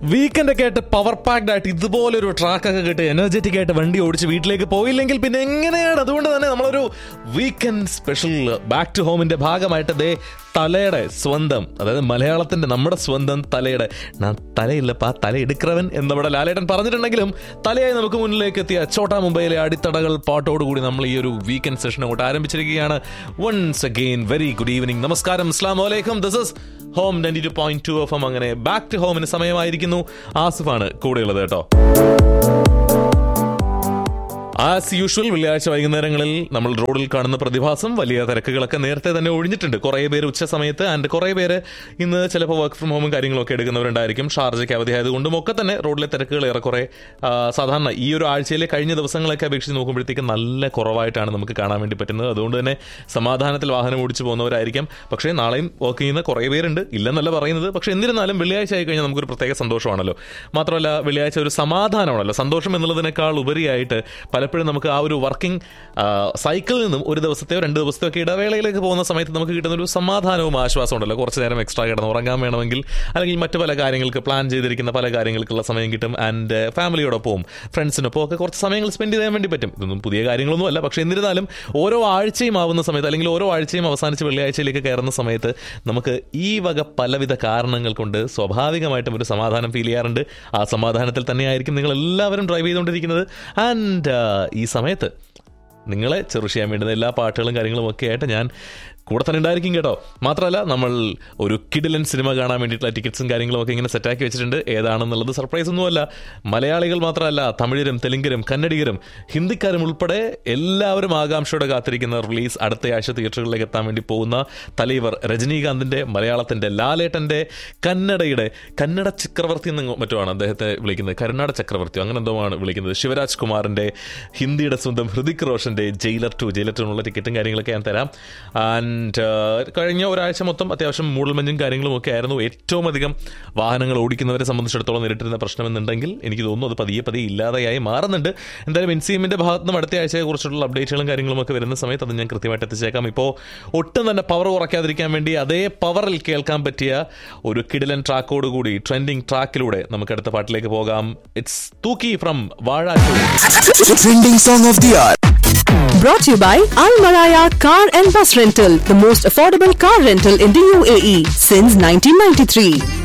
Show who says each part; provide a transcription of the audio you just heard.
Speaker 1: Weekend ഒക്കെ ആയിട്ട് power packed ആയിട്ട് ഇതുപോലൊരു ട്രാക്കൊക്കെ കിട്ടി എനർജറ്റിക് ആയിട്ട് വണ്ടി ഓടിച്ച് വീട്ടിലേക്ക് പോയില്ലെങ്കിൽ പിന്നെ എങ്ങനെയാണ് അതുകൊണ്ട് തന്നെ നമ്മളൊരു വീക്കെൻഡ് സ്പെഷ്യൽ ബാക്ക് ടു ഹോമിന്റെ ഭാഗമായിട്ട് ദേ തലയുടെ സ്വന്തം അതായത് മലയാളത്തിന്റെ നമ്മുടെ സ്വന്തം തലയുടെ ഞാൻ തലയില്ലപ്പാ തല എടുക്കറവൻ എന്നവിടെ ലാലേട്ടൻ പറഞ്ഞിട്ടുണ്ടെങ്കിലും തലയായി നമുക്ക് മുന്നിലേക്ക് എത്തിയ ചോട്ടാ മുംബൈയിലെ അടിത്തടകൾ പാട്ടോടുകൂടി നമ്മൾ ഈ ഒരു വീക്കെൻഡ് സെഷൻ അങ്ങോട്ട് ആരംഭിച്ചിരിക്കുകയാണ് once again very good evening നമസ്കാരം അസ്ലാം വലൈക്കും this is home twenty two point two F M അങ്ങനെ ബാക്ക് ടു ഹോമിന് സമയമായിരിക്കുന്നു ആസിഫാണ് കൂടെയുള്ളത് കേട്ടോ ആസ് യൂഷ്വൽ വെള്ളിയാഴ്ച വൈകുന്നേരങ്ങളിൽ നമ്മൾ റോഡിൽ കാണുന്ന പ്രതിഭാസം വലിയ തിരക്കുകളൊക്കെ നേരത്തെ തന്നെ ഒഴിഞ്ഞിട്ടുണ്ട് കുറേ പേര് ഉച്ച സമയത്ത് ആൻഡ് കുറേ പേര് ഇന്ന് ചിലപ്പോൾ വർക്ക് ഫ്രം ഹോമും കാര്യങ്ങളൊക്കെ എടുക്കുന്നവരുണ്ടായിരിക്കും ഷാർജയ്ക്ക് അവധി ആയതുകൊണ്ടും ഒക്കെ തന്നെ റോഡിലെ തിരക്കുകൾ ഏറെക്കുറെ ആ, സാധാരണ ഈ ഒരു ആഴ്ചയിലെ കഴിഞ്ഞ ദിവസങ്ങളൊക്കെ അപേക്ഷിച്ച് നോക്കുമ്പോഴത്തേക്ക് നല്ല കുറവായിട്ടാണ് നമുക്ക് കാണാൻ വേണ്ടി പറ്റുന്നത് അതുകൊണ്ട് തന്നെ സമാധാനത്തിൽ വാഹനം ഓടിച്ചു പോകുന്നവരായിരിക്കും പക്ഷേ നാളെയും വർക്ക് ചെയ്യുന്ന കുറേ പേരുണ്ട് ഇല്ലെന്നല്ല പറയുന്നത് പക്ഷേ എന്നിരുന്നാലും വെള്ളിയാഴ്ച ആയി കഴിഞ്ഞാൽ നമുക്കൊരു പ്രത്യേക സന്തോഷമാണല്ലോ മാത്രമല്ല വെള്ളിയാഴ്ച ഒരു സമാധാനമാണല്ലോ സന്തോഷം എന്നുള്ളതിനേക്കാൾ ഉപരിയായിട്ട് പലപ്പോഴും നമുക്ക് ആ ഒരു വർക്കിംഗ് സൈക്കിളിൽ നിന്നും ഒരു ദിവസത്തെയോ രണ്ട് ദിവസത്തെയോ ഒക്കെ ഇടവേളയിലേക്ക് പോകുന്ന സമയത്ത് നമുക്ക് കിട്ടുന്ന ഒരു സമാധാനവും ആശ്വാസവും ഉണ്ടല്ലോ കുറച്ച് നേരം എക്സ്ട്രാ കിടന്ന് ഉറങ്ങാൻ വേണമെങ്കിൽ അല്ലെങ്കിൽ മറ്റു പല കാര്യങ്ങൾക്ക് പ്ലാൻ ചെയ്തിരിക്കുന്ന പല കാര്യങ്ങൾക്കുള്ള സമയം കിട്ടും ആൻഡ് ഫാമിലിയോടൊപ്പവും ഫ്രണ്ട്സിനൊപ്പം ഒക്കെ കുറച്ച് സമയങ്ങൾ സ്പെൻഡ് ചെയ്യാൻ വേണ്ടി പറ്റും ഇതൊന്നും പുതിയ കാര്യങ്ങളൊന്നും അല്ല പക്ഷേ എന്നിരുന്നാലും ഓരോ ആഴ്ചയും ആവുന്ന സമയത്ത് അല്ലെങ്കിൽ ഓരോ ആഴ്ചയും അവസാനിച്ച് വെള്ളിയാഴ്ചയിലേക്ക് കയറുന്ന സമയത്ത് നമുക്ക് ഈ വക പലവിധ കാരണങ്ങൾ കൊണ്ട് സ്വാഭാവികമായിട്ടും ഒരു സമാധാനം ഫീൽ ചെയ്യാറുണ്ട് ആ സമാധാനത്തിൽ തന്നെയായിരിക്കും നിങ്ങൾ എല്ലാവരും ഡ്രൈവ് ചെയ്തുകൊണ്ടിരിക്കുന്നത് ആൻഡ് ഈ സമയത്ത് നിങ്ങളെ ചെറു ചെയ്യാൻ വേണ്ടുന്ന എല്ലാ പാട്ടുകളും കാര്യങ്ങളും ഒക്കെ ആയിട്ട് ഞാൻ കൂടെ തന്നെ ഉണ്ടായിരിക്കും കേട്ടോ മാത്രമല്ല നമ്മൾ ഒരു കിഡിലൻ സിനിമ കാണാൻ വേണ്ടിയിട്ടുള്ള ടിക്കറ്റ്സും കാര്യങ്ങളും ഒക്കെ ഇങ്ങനെ സെറ്റാക്കി വെച്ചിട്ടുണ്ട് ഏതാണെന്നുള്ളത് സർപ്രൈസ് ഒന്നുമല്ല മലയാളികൾ മാത്രമല്ല തമിഴരും തെലുങ്കരും കന്നഡിഗരും ഹിന്ദിക്കാരും ഉൾപ്പെടെ എല്ലാവരും ആകാംക്ഷയോടെ കാത്തിരിക്കുന്ന റിലീസ് അടുത്ത ആഴ്ച തിയേറ്ററുകളിലേക്ക് എത്താൻ വേണ്ടി പോകുന്ന തലൈവർ രജനീകാന്തിന്റെ മലയാളത്തിന്റെ ലാലേട്ടന്റെ കന്നഡയുടെ കന്നഡ ചക്രവർത്തി എന്ന് മറ്റുമാണ് അദ്ദേഹത്തെ വിളിക്കുന്നത് കരുണാട ചക്രവർത്തിയോ അങ്ങനെ എന്തോ ആണ് വിളിക്കുന്നത് ശിവരാജ് കുമാറിന്റെ ഹിന്ദിയുടെ സ്വന്തം ഹൃതിക് റോഷന്റെ ജയിലർ ടു ജയിലർ ടു എന്നുള്ള ടിക്കറ്റും കാര്യങ്ങളൊക്കെ ഞാൻ തരാം ആൻഡ് കഴിഞ്ഞ ഒരാഴ്ച മൊത്തം അത്യാവശ്യം മൂടൽമഞ്ഞും കാര്യങ്ങളും ഒക്കെ ആയിരുന്നു ഏറ്റവും അധികം വാഹനങ്ങൾ ഓടിക്കുന്നവരെ സംബന്ധിച്ചിടത്തോളം നേരിട്ടിരുന്ന പ്രശ്നമെന്നുണ്ടെങ്കിൽ എനിക്ക് തോന്നുന്നു അത് പതിയെ പതിയെ ഇല്ലാതെയായി മാറുന്നുണ്ട് എന്തായാലും എൻസിഎമ്മിന്റെ ഭാഗത്ത് നിന്നും അടുത്ത ആഴ്ചയെ കുറിച്ചുള്ള അപ്ഡേറ്റുകളും കാര്യങ്ങളും ഒക്കെ വരുന്ന സമയത്ത് അത് ഞാൻ കൃത്യമായിട്ട് എത്തിച്ചേക്കാം ഇപ്പോൾ ഒട്ടും തന്നെ പവർ കുറയ്ക്കാതിരിക്കാൻ വേണ്ടി അതേ പവറിൽ കേൾക്കാൻ പറ്റിയ ഒരു കിടിലൻ ട്രാക്കോട് കൂടി ട്രെൻഡിങ് ട്രാക്കിലൂടെ നമുക്ക് അടുത്ത പാട്ടിലേക്ക് പോകാം ഇറ്റ്സ് തൂക്കി ഫ്രം വാഴ
Speaker 2: Trending song of the hour.
Speaker 3: Brought to you by Al Maraya Car and Bus Rental, the most affordable car rental in the UAE since 1993.